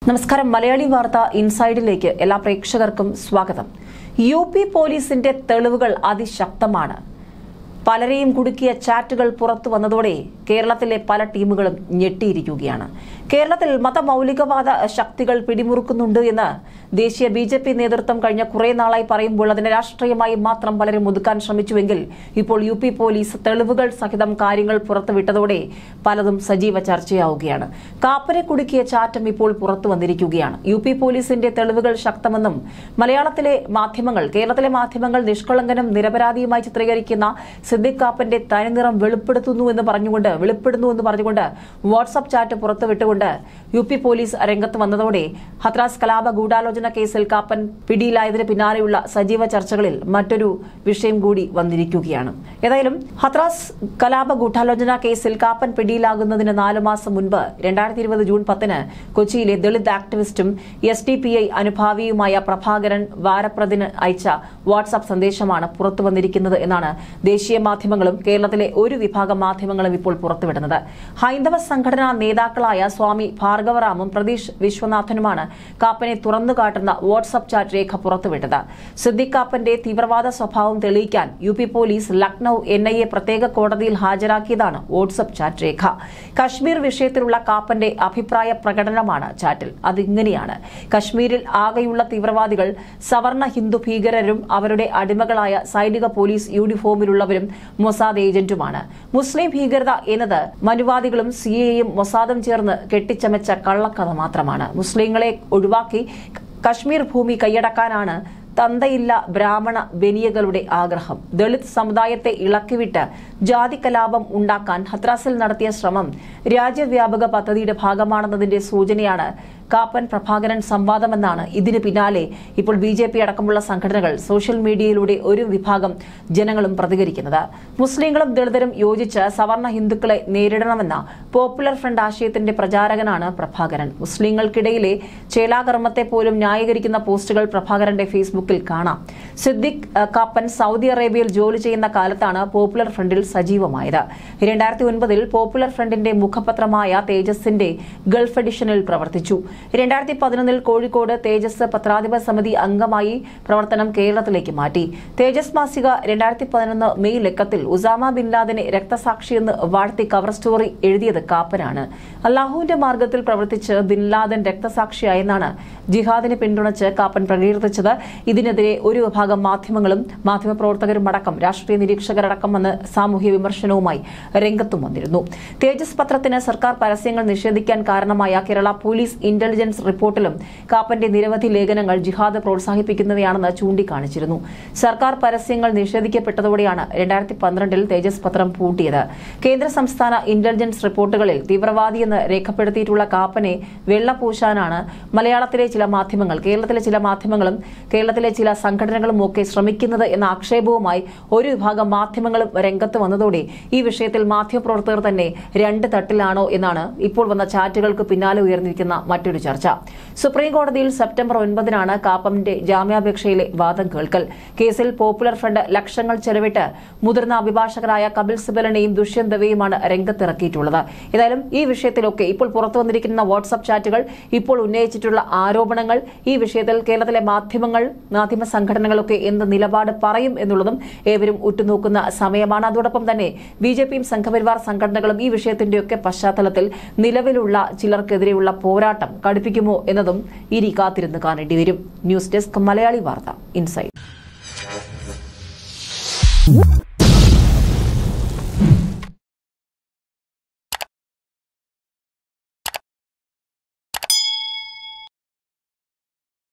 നമസ്കാരം മലയാളി വാർത്ത ഇൻസൈഡിലേക്ക് എല്ലാ പ്രേക്ഷകർക്കും സ്വാഗതം യു പി പോലീസിന്റെ തെളിവുകൾ അതിശക്തമാണ് പലരെയും കുടുക്കിയ ചാറ്റുകൾ പുറത്തു വന്നതോടെ കേരളത്തിലെ പല ടീമുകളും ഞെട്ടിയിരിക്കുകയാണ് കേരളത്തിൽ മതമൗലികവാദ ശക്തികൾ പിടിമുറുക്കുന്നുണ്ട് എന്ന് ദേശീയ ബി ജെ പി നേതൃത്വം കഴിഞ്ഞ കുറെ നാളായി പറയുമ്പോൾ അതിനെ രാഷ്ട്രീയമായി മാത്രം പലരും ഒതുക്കാൻ ശ്രമിച്ചുവെങ്കിൽ ഇപ്പോൾ യു പി പോലീസ് തെളിവുകൾ സഹിതം കാര്യങ്ങൾ പുറത്തുവിട്ടതോടെ പലതും സജീവ ചർച്ചയാവുകയാണ് കാപ്പനെ കുടുക്കിയ ചാറ്റം ഇപ്പോൾ പുറത്തു വന്നിരിക്കുകയാണ് യു പി പോലീസിന്റെ തെളിവുകൾ ശക്തമെന്നും മലയാളത്തിലെ മാധ്യമങ്ങൾ കേരളത്തിലെ മാധ്യമങ്ങൾ നിഷ്കളങ്കനും നിരപരാധിയുമായി ചിത്രീകരിക്കുന്ന സിദ്ദിഖ് കാപ്പന്റെ തനിനിറം വെളിപ്പെടുത്തുന്നു എന്ന് പറഞ്ഞുകൊണ്ട് വെളിപ്പെടുന്നു എന്ന് പറഞ്ഞുകൊണ്ട് വാട്സ്ആപ്പ് ചാറ്റ് പുറത്തുവിട്ടുകൊണ്ട് യു പി പോലീസ് രംഗത്ത് വന്നതോടെ ഹത്രാസ് കലാപ ഗൂഢാലോചന കേസിൽ കാപ്പൻ പിടിയിലായതിന് പിന്നാലെയുള്ള സജീവ ചർച്ചകളിൽ മറ്റൊരു വിഷയം കൂടി വന്നിരിക്കുകയാണ് ഏതായാലും ഹത്രാസ് കലാപ ഗൂഢാലോചന കേസിൽ കാപ്പൻ പിടിയിലാകുന്നതിന് നാലു മാസം മുൻപ് രണ്ടായിരത്തി ഇരുപത് ജൂൺ പത്തിന് കൊച്ചിയിലെ ദളിത് ആക്ടിവിസ്റ്റും എസ് ഡി പി ഐ അനുഭാവിയുമായ പ്രഭാകരൻ വാരപ്രതിന് അയച്ച വാട്സ്ആപ്പ് സന്ദേശമാണ് പുറത്തു വന്നിരിക്കുന്നത് എന്നാണ് ദേശീയ മാധ്യമങ്ങളും കേരളത്തിലെ ഒരു വിഭാഗം മാധ്യമങ്ങളും ഇപ്പോൾ പുറത്തുവിടുന്നത് ഹൈന്ദവ സംഘടനാ നേതാക്കളായ സ്വാമി ഭാർഗവറാമും പ്രതീഷ് വിശ്വനാഥനുമാണ് കാപ്പനെ തുറന്നു കാട്ടുന്ന വാട്സ്ആപ്പ് ചാറ്റ് രേഖ പുറത്തുവിട്ടത് സിദ്ദിഖ് കാപ്പന്റെ തീവ്രവാദ സ്വഭാവം തെളിയിക്കാൻ U P police Lucknow N I A പ്രത്യേക കോടതിയിൽ ഹാജരാക്കിയതാണ് വാട്സ്ആപ്പ് ചാറ്റ് രേഖ കശ്മീർ വിഷയത്തിലുള്ള കാപ്പന്റെ അഭിപ്രായ പ്രകടനമാണ് ചാറ്റിൽ അതിങ്ങനെയാണ് കശ്മീരിൽ ആകെയുള്ള തീവ്രവാദികൾ സവർണ ഹിന്ദു ഭീകരരും അവരുടെ അടിമകളായ സൈനിക പോലീസ് യൂണിഫോമിലുള്ളവരും മൊസാദ് ഏജന്റുമാണ് മുസ്ലിം ഭീകരത എന്നത് മനുവാദികളും സി എയും മൊസാദും ചേർന്ന് കെട്ടിച്ചമച്ച കള്ളക്കഥ മാത്രമാണ് മുസ്ലിങ്ങളെ ഒഴിവാക്കി കശ്മീർ ഭൂമി കൈയടക്കാനാണ് തന്തയില്ല ബ്രാഹ്മണ ബനിയകളുടെ ആഗ്രഹം ദളിത് സമുദായത്തെ ഇളക്കിവിട്ട് ജാതി കലാപം ഉണ്ടാക്കാൻ ഹത്രാസിൽ നടത്തിയ ശ്രമം രാജ്യവ്യാപക പദ്ധതിയുടെ ഭാഗമാണെന്നതിന്റെ സൂചനയാണ് കാപ്പൻ പ്രഭാകരൻ സംവാദമെന്നാണ് ഇതിന് പിന്നാലെ ഇപ്പോൾ ബി ജെ പി അടക്കമുള്ള സംഘടനകൾ സോഷ്യൽ മീഡിയയിലൂടെ ഒരു വിഭാഗം ജനങ്ങളും പ്രതികരിക്കുന്നത് മുസ്ലിങ്ങളും ദളിതരും യോജിച്ച് സവർണ ഹിന്ദുക്കളെ നേരിടണമെന്ന പോപ്പുലർ ഫ്രണ്ട് ആശയത്തിന്റെ പ്രചാരകനാണ് പ്രഭാകരൻ മുസ്ലിങ്ങൾക്കിടയിലെ ചേലാകർമ്മത്തെ പോലും ന്യായീകരിക്കുന്ന പോസ്റ്റുകൾ പ്രഭാകരന്റെ ഫേസ്ബുക്കിൽ കാണാം സിദ്ദിഖ് അഹ്, കാപ്പൻ സൗദി അറേബ്യയിൽ ജോലി ചെയ്യുന്ന കാലത്താണ് പോപ്പുലർ ഫ്രണ്ടിൽ സജീവമായത് രണ്ടായിരത്തി ഒൻപതിൽ പോപ്പുലർ ഫ്രണ്ടിന്റെ മുഖപത്രമായ തേജസിന്റെ ഗൾഫ് എഡിഷനിൽ പ്രവർത്തിച്ചു രണ്ടായിരത്തി പതിനൊന്നിൽ കോഴിക്കോട് തേജസ് പത്രാധിപ സമിതി അംഗമായി പ്രവർത്തനം കേരളത്തിലേക്ക് മാറ്റി തേജസ് മാസിക രണ്ടായിരത്തി പതിനൊന്ന് മെയ് ലക്കത്തിൽ ഉസാമ ബിൻ ലാദനെ രക്തസാക്ഷിയെന്ന് വാഴ്ത്തി കവർ സ്റ്റോറി എഴുതിയത് കാപ്പനാണ് അള്ളാഹുവിന്റെ മാർഗത്തിൽ പ്രവർത്തിച്ച് ബിൻ ലാദൻ രക്തസാക്ഷിയായെന്നാണ് ജിഹാദിനെ പിന്തുണച്ച് കാപ്പൻ പ്രകീർത്തിച്ചത് ഇതിനെതിരെ ഒരു വിഭാഗം മാധ്യമങ്ങളും മാധ്യമപ്രവർത്തകരും അടക്കം രാഷ്ട്രീയ നിരീക്ഷകരടക്കം വന്ന് സാമൂഹ്യ വിമർശനവുമായി രംഗത്തും വന്നിരുന്നു തേജസ് പത്രത്തിന് സർക്കാർ പരസ്യങ്ങൾ നിഷേധിക്കാൻ കാരണമായ കേരള പോലീസ് ഇന്റലിജൻസ് റിപ്പോർട്ടിലും കാപ്പന്റെ നിരവധി ലേഖനങ്ങൾ ജിഹാദ് പ്രോത്സാഹിപ്പിക്കുന്നവയാണെന്ന് ചൂണ്ടിക്കാണിച്ചിരുന്നു സർക്കാർ പരസ്യങ്ങൾ നിഷേധിക്കപ്പെട്ടതോടെയാണ് രണ്ടായിരത്തി പന്ത്രണ്ടിൽ തേജസ് പത്രം പൂട്ടിയത് കേന്ദ്ര സംസ്ഥാന ഇന്റലിജൻസ് റിപ്പോർട്ടുകളിൽ തീവ്രവാദിയെന്ന് രേഖപ്പെടുത്തിയിട്ടുള്ള കാപ്പനെ വെള്ളപൂശാനാണ് മലയാളത്തിലെ ചില മാധ്യമങ്ങൾ കേരളത്തിലെ ചില മാധ്യമങ്ങളും കേരളത്തിലെ ചില സംഘടനകളും ഒക്കെ ശ്രമിക്കുന്നത് എന്ന ആക്ഷേപവുമായി ഒരു വിഭാഗം മാധ്യമങ്ങളും രംഗത്ത് വന്നതോടെ ഈ വിഷയത്തിൽ മാധ്യമപ്രവർത്തകർ തന്നെ രണ്ട് തട്ടിലാണോ എന്നാണ് ഇപ്പോൾ വന്ന ചാറ്റുകൾക്ക് പിന്നാലെ ഉയർന്നിരിക്കുന്ന മറ്റൊരു ചർച്ച സുപ്രീം കോടതിയിൽ സെപ്റ്റംബർ ഒൻപതിനാണ് കാപ്പന്റെ ജാമ്യാപേക്ഷയിലെ വാദം കേൾക്കൽ കേസിൽ പോപ്പുലർ ഫ്രണ്ട് ലക്ഷങ്ങൾ ചെലവിട്ട് മുതിർന്ന അഭിഭാഷകരായ കപിൽ സിബലിനെയും ദുഷ്യന്ത് ദവെയുമാണ് രംഗത്തിറക്കിയിട്ടുള്ളത് ഏതായാലും ഈ വിഷയത്തിലൊക്കെ ഇപ്പോൾ പുറത്തു വന്നിരിക്കുന്ന വാട്സ്ആപ്പ് ചാറ്റുകൾ ഇപ്പോൾ ഉന്നയിച്ചിട്ടുള്ള ആരോപണങ്ങൾ ഈ വിഷയത്തിൽ കേരളത്തിലെ മാധ്യമങ്ങൾ മാധ്യമ സംഘടനകളൊക്കെ എന്ത് നിലപാട് പറയും എന്നുള്ളതും ഏവരും ഉറ്റുനോക്കുന്ന സമയമാണ് അതോടൊപ്പം തന്നെ ബി ജെ പിയും സംഘപരിവാർ സംഘടനകളും ഈ വിഷയത്തിന്റെയൊക്കെ പശ്ചാത്തലത്തിൽ നിലവിലുള്ള ചിലർക്കെതിരെയുള്ള പോരാട്ടം കടുപ്പിക്കുമോ എന്നതും ഇനി കാത്തിരുന്ന് കാണേണ്ടി വരും ന്യൂസ് ഡെസ്ക് മലയാളി വാർത്ത ഇൻസൈഡ്